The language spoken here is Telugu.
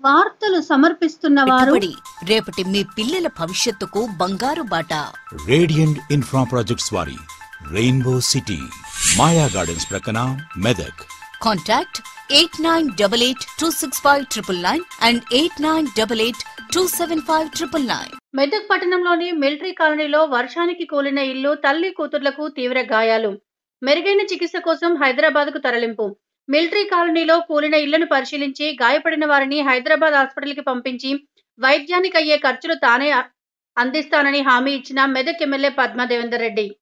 వార్తలు సమర్పిస్తున్న వారు పెట్టుబడి రేపటి మీ పిల్లల భవిష్యత్తుకు బంగారు బాట రేడియంట్ ఇన్ఫ్రా ప్రాజెక్ట్స్ వారి రెయిన్బో సిటీ మాయా గార్డెన్స్ ప్రక్కన Medak contact eight nine double eight two six five triple nine and eight nine double eight two seven five triple nine Medak పట్టణంలోని మిలిటరీ కాలనీలో వర్షానికి కూలిన ఇల్లు తల్లి కూతుర్లకు తీవ్ర గాయాలు మెరుగైన చికిత్స కోసం హైదరాబాద్కు తరలింపు మిలిటరీ కాలనీలో కూలిన ఇళ్లను పరిశీలించి గాయపడిన వారిని హైదరాబాద్ హాస్పిటల్కి పంపించి వైద్యానికి అయ్యే ఖర్చులు తానే అందిస్తానని హామీ ఇచ్చిన మెదక్ ఎమ్మెల్యే పద్మా దేవేందర్ రెడ్డి